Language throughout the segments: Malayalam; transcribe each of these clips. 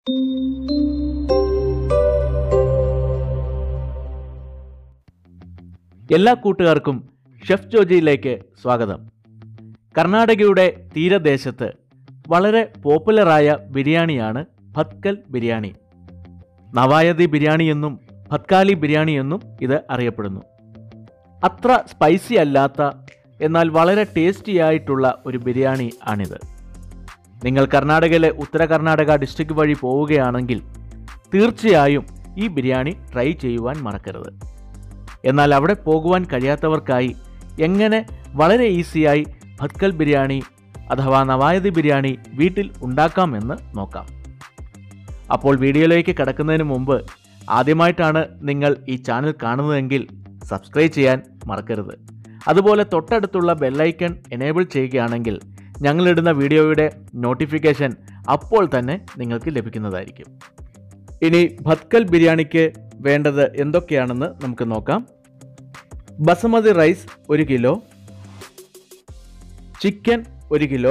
എല്ലാ കൂട്ടുകാർക്കും ഷെഫ് ജോജിയിലേക്ക് സ്വാഗതം കർണാടകയുടെ തീരദേശത്ത് വളരെ പോപ്പുലറായ ബിരിയാണിയാണ് ഭത്കൽ ബിരിയാണി നവായതി ബിരിയാണി എന്നും ഭത്കാലി ബിരിയാണി എന്നും ഇത് അറിയപ്പെടുന്നു അത്ര സ്പൈസി അല്ലാത്ത എന്നാൽ വളരെ ടേസ്റ്റി ആയിട്ടുള്ള ഒരു ബിരിയാണി ആണിത് നിങ്ങൾ കർണാടകയിലെ ഉത്തര കർണാടക ഡിസ്ട്രിക്ട് വഴി പോവുകയാണെങ്കിൽ തീർച്ചയായും ഈ ബിരിയാണി ട്രൈ ചെയ്യുവാൻ മറക്കരുത് എന്നാൽ അവിടെ പോകുവാൻ കഴിയാത്തവർക്കായി എങ്ങനെ വളരെ ഈസിയായി ഭത്കൽ ബിരിയാണി അഥവാ നവായതി ബിരിയാണി വീട്ടിൽ ഉണ്ടാക്കാമെന്ന് നോക്കാം അപ്പോൾ വീഡിയോയിലേക്ക് കടക്കുന്നതിന് മുമ്പ് ആദ്യമായിട്ടാണ് നിങ്ങൾ ഈ ചാനൽ കാണുന്നതെങ്കിൽ സബ്സ്ക്രൈബ് ചെയ്യാൻ മറക്കരുത് അതുപോലെ തൊട്ടടുത്തുള്ള ബെല്ലൈക്കൺ എനേബിൾ ചെയ്യുകയാണെങ്കിൽ ഞങ്ങളിടുന്ന വീഡിയോയുടെ നോട്ടിഫിക്കേഷൻ അപ്പോൾ തന്നെ നിങ്ങൾക്ക് ലഭിക്കുന്നതായിരിക്കും ഇനി ഭത്കൽ ബിരിയാണിക്ക് വേണ്ടത് എന്തൊക്കെയാണെന്ന് നമുക്ക് നോക്കാം ബസമതി റൈസ് ഒരു കിലോ ചിക്കൻ ഒരു കിലോ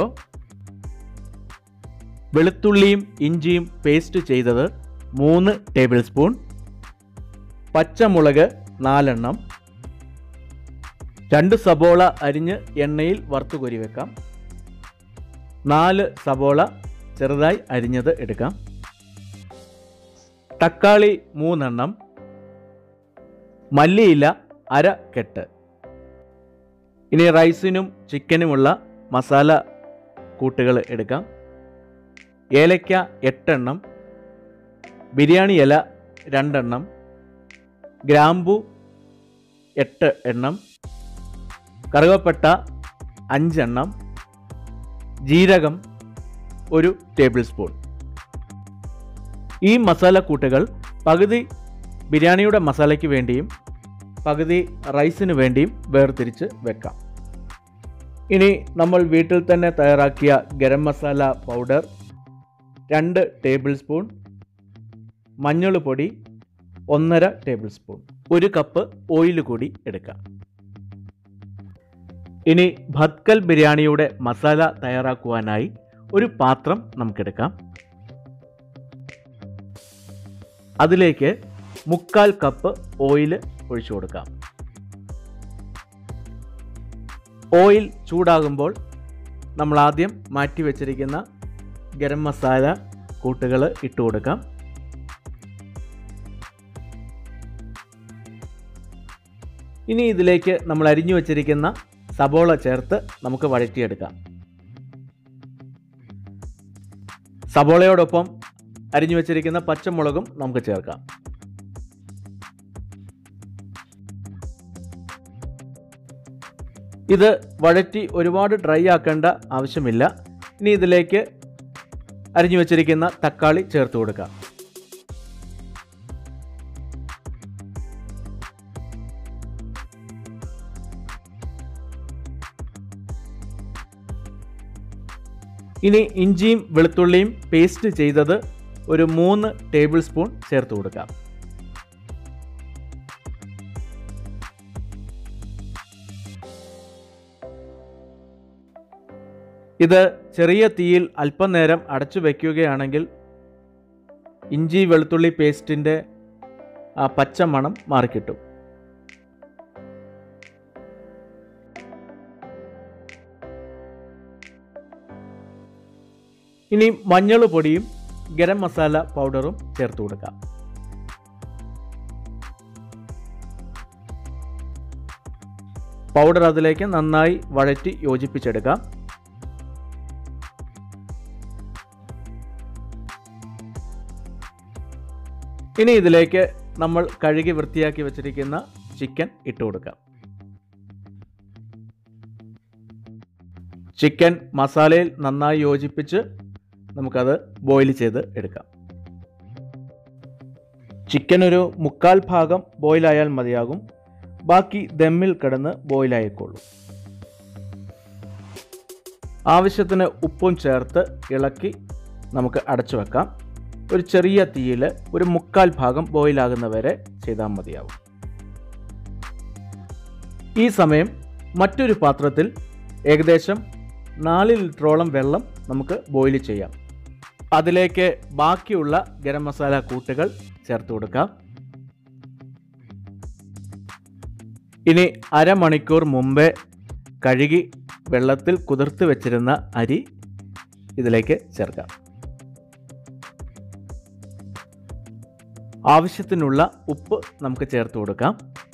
വെളുത്തുള്ളിയും ഇഞ്ചിയും പേസ്റ്റ് ചെയ്തത് മൂന്ന് ടേബിൾ സ്പൂൺ പച്ചമുളക് നാലെണ്ണം രണ്ട് സബോള അരിഞ്ഞ് എണ്ണയിൽ വറുത്ത് കോരി വെക്കാം നാല് സബോള ചെറുതായി അരിഞ്ഞത് എടുക്കാം തക്കാളി മൂന്നെണ്ണം മല്ലിയില അര കെട്ട് ഇനി റൈസിനും ചിക്കനുമുള്ള മസാല കൂട്ടുകൾ എടുക്കാം ഏലയ്ക്ക എട്ടെണ്ണം ബിരിയാണി ഇല രണ്ടെണ്ണം ഗ്രാമ്പു എട്ട് എണ്ണം കറുവപ്പട്ട അഞ്ചെണ്ണം ജീരകം ഒരു ടേബിൾ സ്പൂൺ ഈ മസാലക്കൂട്ടുകൾ പകുതി ബിരിയാണിയുടെ മസാലയ്ക്ക് വേണ്ടിയും പകുതി റൈസിന് വേണ്ടിയും വേർതിരിച്ച് വെക്കാം ഇനി നമ്മൾ വീട്ടിൽ തന്നെ തയ്യാറാക്കിയ ഗരം മസാല പൗഡർ രണ്ട് ടേബിൾ സ്പൂൺ മഞ്ഞൾ പൊടി ഒന്നര ടേബിൾ സ്പൂൺ ഒരു കപ്പ് ഓയിൽ കൂടി എടുക്കാം ഇനി ഭത്കൽ ബിരിയാണിയുടെ മസാല തയ്യാറാക്കുവാനായി ഒരു പാത്രം നമുക്കെടുക്കാം അതിലേക്ക് മുക്കാൽ കപ്പ് ഓയിൽ ഒഴിച്ചു കൊടുക്കാം ഓയിൽ ചൂടാകുമ്പോൾ നമ്മൾ ആദ്യം മാറ്റി വെച്ചിരിക്കുന്ന ഗരം മസാല കൂട്ടുകൾ ഇട്ട് കൊടുക്കാം ഇനി ഇതിലേക്ക് നമ്മൾ അരിഞ്ഞു വച്ചിരിക്കുന്ന സബോള ചേർത്ത് നമുക്ക് വഴറ്റിയെടുക്കാം സബോളയോടൊപ്പം അരിഞ്ഞു വെച്ചിരിക്കുന്ന പച്ചമുളകും നമുക്ക് ചേർക്കാം ഇത് വഴറ്റി ഒരുപാട് ഡ്രൈ ആക്കേണ്ട ആവശ്യമില്ല ഇനി ഇതിലേക്ക് അരിഞ്ഞു വെച്ചിരിക്കുന്ന തക്കാളി ചേർത്ത് കൊടുക്കാം ഇനി ഇഞ്ചിയും വെളുത്തുള്ളിയും പേസ്റ്റ് ചെയ്തത് ഒരു മൂന്ന് ടേബിൾ സ്പൂൺ ചേർത്ത് കൊടുക്കാം ഇത് ചെറിയ തീയിൽ അല്പനേരം അടച്ചു വയ്ക്കുകയാണെങ്കിൽ ഇഞ്ചി വെളുത്തുള്ളി പേസ്റ്റിൻ്റെ ആ പച്ച മണം മാറിക്കിട്ടും ഇനി മഞ്ഞൾ പൊടിയും ഗരം മസാല പൗഡറും ചേർത്ത് കൊടുക്കാം പൗഡർ അതിലേക്ക് നന്നായി വഴറ്റി യോജിപ്പിച്ചെടുക്കാം ഇനി ഇതിലേക്ക് നമ്മൾ കഴുകി വൃത്തിയാക്കി വെച്ചിരിക്കുന്ന ചിക്കൻ ഇട്ട് കൊടുക്കാം ചിക്കൻ മസാലയിൽ നന്നായി യോജിപ്പിച്ച് നമുക്കത് ബോയിൽ ചെയ്ത് എടുക്കാം ചിക്കൻ ഒരു മുക്കാൽ ഭാഗം ബോയിലായാൽ മതിയാകും ബാക്കി ദമ്മിൽ കിടന്ന് ബോയിലായിക്കോളും ആവശ്യത്തിന് ഉപ്പും ചേർത്ത് ഇളക്കി നമുക്ക് അടച്ചു വെക്കാം ഒരു ചെറിയ തീയിൽ ഒരു മുക്കാൽ ഭാഗം ബോയിലാകുന്നവരെ ചെയ്താൽ മതിയാവും ഈ സമയം മറ്റൊരു പാത്രത്തിൽ ഏകദേശം നാല് ലിറ്ററോളം വെള്ളം നമുക്ക് ബോയിൽ ചെയ്യാം അതിലേക്ക് ബാക്കിയുള്ള ഗരം മസാല കൂട്ടുകൾ ചേർത്ത് കൊടുക്കാം ഇനി അരമണിക്കൂർ മുമ്പേ കഴുകി വെള്ളത്തിൽ കുതിർത്ത് വെച്ചിരുന്ന അരി ഇതിലേക്ക് ചേർക്കാം ആവശ്യത്തിനുള്ള ഉപ്പ് നമുക്ക് ചേർത്ത് കൊടുക്കാം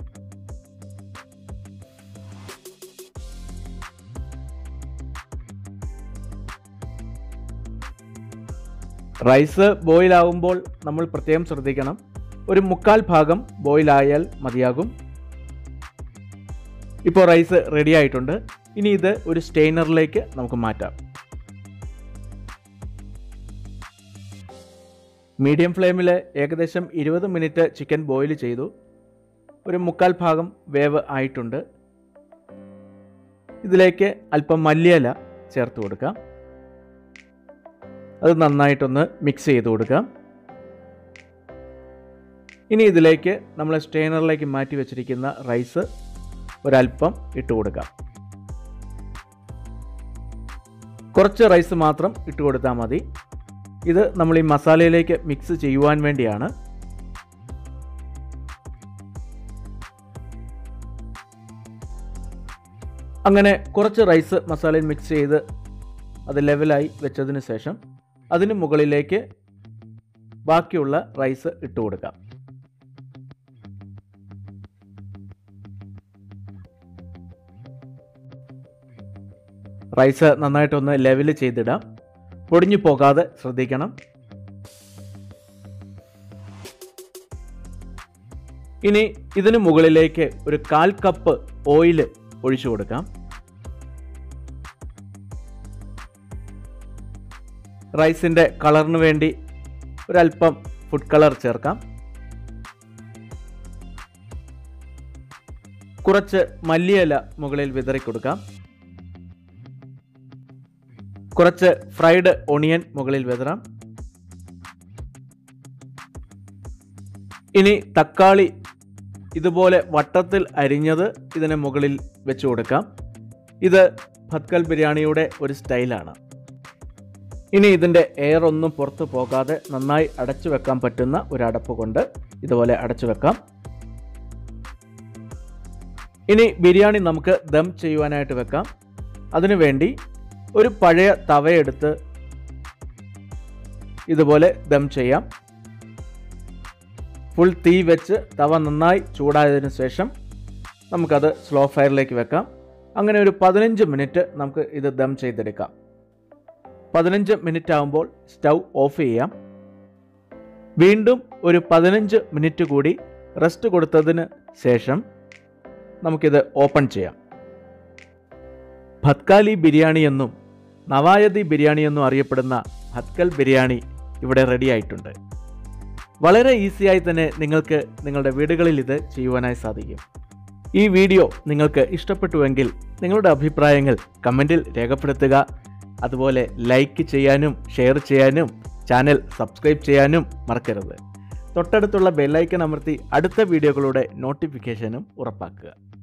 റൈസ് ബോയിൽ ആകുമ്പോൾ നമ്മൾ പ്രത്യേകം ശ്രദ്ധിക്കണം ഒരു മുക്കാൽ ഭാഗം ബോയിലായാൽ മതിയാകും ഇപ്പോൾ റൈസ് റെഡി ആയിട്ടുണ്ട് ഇനി ഇത് ഒരു സ്റ്റെയിനറിലേക്ക് നമുക്ക് മാറ്റാം മീഡിയം ഫ്ലെയിമിൽ ഏകദേശം ഇരുപത് മിനിറ്റ് ചിക്കൻ ബോയിൽ ചെയ്തു ഒരു മുക്കാൽ ഭാഗം വേവ് ആയിട്ടുണ്ട് ഇതിലേക്ക് അല്പം മല്ലിയില ചേർത്ത് കൊടുക്കാം അത് നന്നായിട്ടൊന്ന് മിക്സ് ചെയ്ത് കൊടുക്കാം ഇനി ഇതിലേക്ക് നമ്മൾ സ്റ്റെയിനറിലേക്ക് മാറ്റി വെച്ചിരിക്കുന്ന റൈസ് ഒരല്പം ഇട്ട് കൊടുക്കാം കുറച്ച് റൈസ് മാത്രം ഇട്ട് കൊടുത്താൽ മതി ഇത് നമ്മൾ ഈ മസാലയിലേക്ക് മിക്സ് ചെയ്യുവാൻ വേണ്ടിയാണ് അങ്ങനെ കുറച്ച് റൈസ് മസാലയിൽ മിക്സ് ചെയ്ത് അത് ലെവലായി വെച്ചതിന് ശേഷം അതിന് മുകളിലേക്ക് ബാക്കിയുള്ള റൈസ് ഇട്ട് കൊടുക്കാം റൈസ് നന്നായിട്ടൊന്ന് ലെവൽ ചെയ്തിടാം പൊടിഞ്ഞു പോകാതെ ശ്രദ്ധിക്കണം ഇനി ഇതിന് മുകളിലേക്ക് ഒരു കാൽ കപ്പ് ഓയിൽ ഒഴിച്ചു കൊടുക്കാം റൈസിൻ്റെ കളറിന് വേണ്ടി ഒരല്പം ഫുഡ് കളർ ചേർക്കാം കുറച്ച് മല്ലിയില മുകളിൽ വിതറി കൊടുക്കാം കുറച്ച് ഫ്രൈഡ് ഒണിയൻ മുകളിൽ വിതറാം ഇനി തക്കാളി ഇതുപോലെ വട്ടത്തിൽ അരിഞ്ഞത് ഇതിന് മുകളിൽ വെച്ച് കൊടുക്കാം ഇത് ഭത്കൽ ബിരിയാണിയുടെ ഒരു സ്റ്റൈലാണ് ഇനി ഇതിൻ്റെ എയർ ഒന്നും പുറത്തു പോകാതെ നന്നായി അടച്ചു വെക്കാൻ പറ്റുന്ന ഒരു അടപ്പ് കൊണ്ട് ഇതുപോലെ അടച്ചു വെക്കാം ഇനി ബിരിയാണി നമുക്ക് ദം ചെയ്യുവാനായിട്ട് വെക്കാം അതിനുവേണ്ടി ഒരു പഴയ തവയെടുത്ത് ഇതുപോലെ ദം ചെയ്യാം ഫുൾ തീ വെച്ച് തവ നന്നായി ചൂടായതിനു ശേഷം നമുക്കത് സ്ലോ ഫയറിലേക്ക് വെക്കാം അങ്ങനെ ഒരു പതിനഞ്ച് മിനിറ്റ് നമുക്ക് ഇത് ദം ചെയ്തെടുക്കാം പതിനഞ്ച് മിനിറ്റ് ആകുമ്പോൾ സ്റ്റൗ ഓഫ് ചെയ്യാം വീണ്ടും ഒരു പതിനഞ്ച് മിനിറ്റ് കൂടി റെസ്റ്റ് കൊടുത്തതിന് ശേഷം നമുക്കിത് ഓപ്പൺ ചെയ്യാം ഭത്കാലി ബിരിയാണി എന്നും നവായതി ബിരിയാണി എന്നും അറിയപ്പെടുന്ന ഭത്കൽ ബിരിയാണി ഇവിടെ റെഡി ആയിട്ടുണ്ട് വളരെ ഈസിയായി തന്നെ നിങ്ങൾക്ക് നിങ്ങളുടെ വീടുകളിൽ ഇത് ചെയ്യുവാനായി സാധിക്കും ഈ വീഡിയോ നിങ്ങൾക്ക് ഇഷ്ടപ്പെട്ടുവെങ്കിൽ നിങ്ങളുടെ അഭിപ്രായങ്ങൾ കമൻറ്റിൽ രേഖപ്പെടുത്തുക അതുപോലെ ലൈക്ക് ചെയ്യാനും ഷെയർ ചെയ്യാനും ചാനൽ സബ്സ്ക്രൈബ് ചെയ്യാനും മറക്കരുത് തൊട്ടടുത്തുള്ള ബെല്ലൈക്കൺ അമർത്തി അടുത്ത വീഡിയോകളുടെ നോട്ടിഫിക്കേഷനും ഉറപ്പാക്കുക